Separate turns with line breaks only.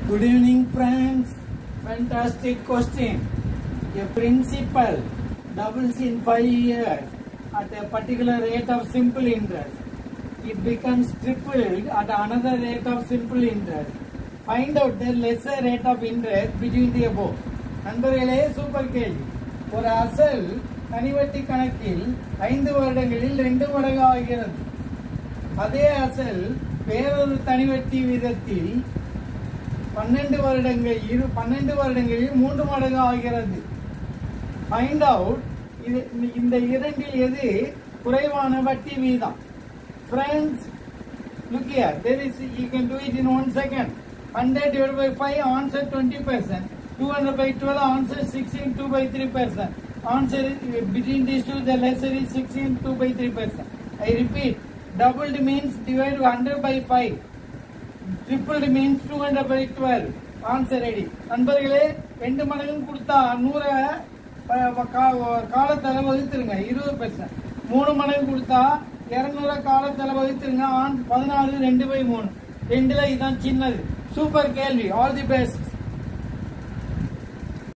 Good evening, friends. Fantastic question. A principal doubles in five years at a particular rate of simple interest. It becomes tripled at another rate of simple interest. Find out the lesser rate of interest between the above. நண்பர்களே super கேள்வி ஒரு அசல் தனிவட்டி கணக்கில் ஐந்து வருடங்களில் ரெண்டு மடங்கு ஆகிறது அதே அசல் வேறொரு தனிவட்டி விதத்தில் பன்னெண்டு வருடங்கள் இரு பன்னெண்டு வருடங்களில் மூன்று மடங்கு ஆகிறது ஃபைண்ட் அவுட் இது இந்த இரண்டில் எது குறைவான வட்டி வீதம் friends look here there is you can do it in one second 100 divided by 5 answer 20 percent 200 by 12 answer 16 2 by 3 percent answer is, between these two the lesser is 16 2 by 3 percent I repeat doubled means divide 100 by 5 tripled means two hundred by twelve answer ready நண்பர்களே ரெண்டு மடங்கு கொடுத்தா நூறை ப- ப- கா- காலத்தால வகுத்துருங்க இருபது percent மூணு மடங்கு கொடுத்தா இரநூறு காலத்தால வகுத்துருங்க ஆன் பதினாறு ரெண்டு பை மூணு ரெண்டுல இதுதான் சின்னது சூப்பர் கேள்வி ஆல் தி பெஸ்ட்